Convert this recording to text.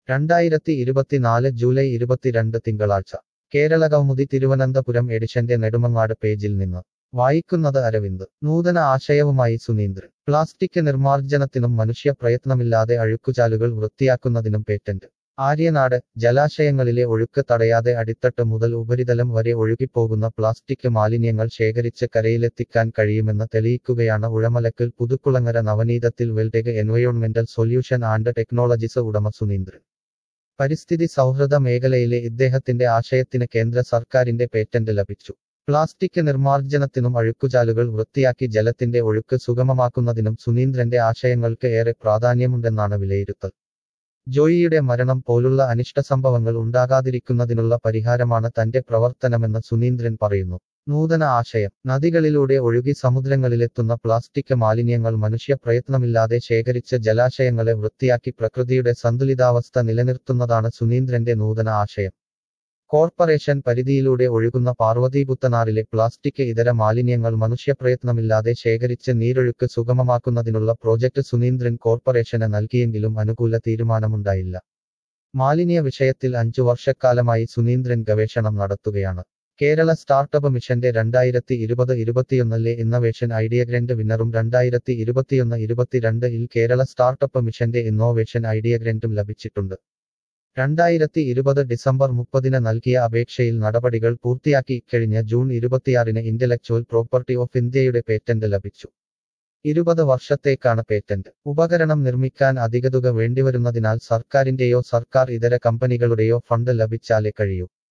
രണ്ടായിരത്തി ഇരുപത്തിനാല് ജൂലൈ ഇരുപത്തിരണ്ട് തിങ്കളാഴ്ച കേരള കൗമുദി തിരുവനന്തപുരം എഡിഷന്റെ നെടുമങ്ങാട് പേജിൽ നിന്ന് വായിക്കുന്നത് അരവിന്ദ് നൂതന ആശയവുമായി സുനീന്ദ്രൻ പ്ലാസ്റ്റിക് നിർമ്മാർജ്ജനത്തിനും മനുഷ്യ പ്രയത്നമില്ലാതെ അഴുക്കുചാലുകൾ വൃത്തിയാക്കുന്നതിനും പേറ്റന്റ് ആര്യനാട് ജലാശയങ്ങളിലെ ഒഴുക്ക് തടയാതെ അടിത്തട്ട് മുതൽ ഉപരിതലം വരെ ഒഴുകിപ്പോകുന്ന പ്ലാസ്റ്റിക് മാലിന്യങ്ങൾ ശേഖരിച്ച് കരയിലെത്തിക്കാൻ കഴിയുമെന്ന് തെളിയിക്കുകയാണ് ഉഴമലക്കൽ പുതുക്കുളങ്ങര നവനീതത്തിൽ വെൽടെക് എൻവയോൺമെന്റൽ സൊല്യൂഷൻ ആൻഡ് ടെക്നോളജീസ് ഉടമ സുനീന്ദ്രൻ പരിസ്ഥിതി സൗഹൃദ മേഖലയിലെ ഇദ്ദേഹത്തിന്റെ ആശയത്തിന് കേന്ദ്ര സർക്കാരിന്റെ പേറ്റന്റ് ലഭിച്ചു പ്ലാസ്റ്റിക് നിർമ്മാർജ്ജനത്തിനും അഴുക്കുചാലുകൾ വൃത്തിയാക്കി ജലത്തിന്റെ ഒഴുക്ക് സുഗമമാക്കുന്നതിനും സുനീന്ദ്രന്റെ ആശയങ്ങൾക്ക് ഏറെ പ്രാധാന്യമുണ്ടെന്നാണ് വിലയിരുത്തൽ ജോയിയുടെ മരണം പോലുള്ള അനിഷ്ട സംഭവങ്ങൾ ഉണ്ടാകാതിരിക്കുന്നതിനുള്ള പരിഹാരമാണ് തന്റെ പ്രവർത്തനമെന്ന് സുനീന്ദ്രൻ പറയുന്നു നൂതന ആശയം നദികളിലൂടെ ഒഴുകി സമുദ്രങ്ങളിലെത്തുന്ന പ്ലാസ്റ്റിക് മാലിന്യങ്ങൾ മനുഷ്യ പ്രയത്നമില്ലാതെ ശേഖരിച്ച് ജലാശയങ്ങളെ വൃത്തിയാക്കി പ്രകൃതിയുടെ സന്തുലിതാവസ്ഥ നിലനിർത്തുന്നതാണ് സുനീന്ദ്രന്റെ നൂതന ആശയം കോർപ്പറേഷൻ പരിധിയിലൂടെ ഒഴുകുന്ന പാർവതീപുത്തനാറിലെ പ്ലാസ്റ്റിക് ഇതര മാലിന്യങ്ങൾ മനുഷ്യപ്രയത്നമില്ലാതെ ശേഖരിച്ച് നീരൊഴുക്ക് സുഗമമാക്കുന്നതിനുള്ള പ്രോജക്ട് സുനീന്ദ്രൻ കോർപ്പറേഷന് നൽകിയെങ്കിലും അനുകൂല തീരുമാനമുണ്ടായില്ല മാലിന്യ വിഷയത്തിൽ അഞ്ചു വർഷക്കാലമായി സുനീന്ദ്രൻ ഗവേഷണം നടത്തുകയാണ് കേരള സ്റ്റാർട്ടപ്പ് മിഷന്റെ രണ്ടായിരത്തി ഇരുപത് ഇരുപത്തിയൊന്നിലെ ഇന്നവേഷൻ ഐഡിയ ഗ്രന്റ് വിന്നറും രണ്ടായിരത്തി ഇരുപത്തിയൊന്ന് ഇരുപത്തിരണ്ട് ഇൽ കേരള സ്റ്റാർട്ടപ്പ് മിഷന്റെ ഇന്നോവേഷൻ ഐഡിയ ഗ്രന്റും ലഭിച്ചിട്ടുണ്ട് രണ്ടായിരത്തി ഇരുപത് ഡിസംബർ മുപ്പതിന് നൽകിയ അപേക്ഷയിൽ നടപടികൾ പൂർത്തിയാക്കി ഇക്കഴിഞ്ഞ ജൂൺ ഇരുപത്തിയാറിന് ഇന്റലക്ച്വൽ പ്രോപ്പർട്ടി ഓഫ് ഇന്ത്യയുടെ പേറ്റന്റ് ലഭിച്ചു ഇരുപത് വർഷത്തേക്കാണ് പേറ്റന്റ് ഉപകരണം നിർമ്മിക്കാൻ അധിക തുക വേണ്ടിവരുന്നതിനാൽ സർക്കാരിന്റെയോ സർക്കാർ ഇതര കമ്പനികളുടെയോ ഫണ്ട് ലഭിച്ചാലേ കഴിയൂ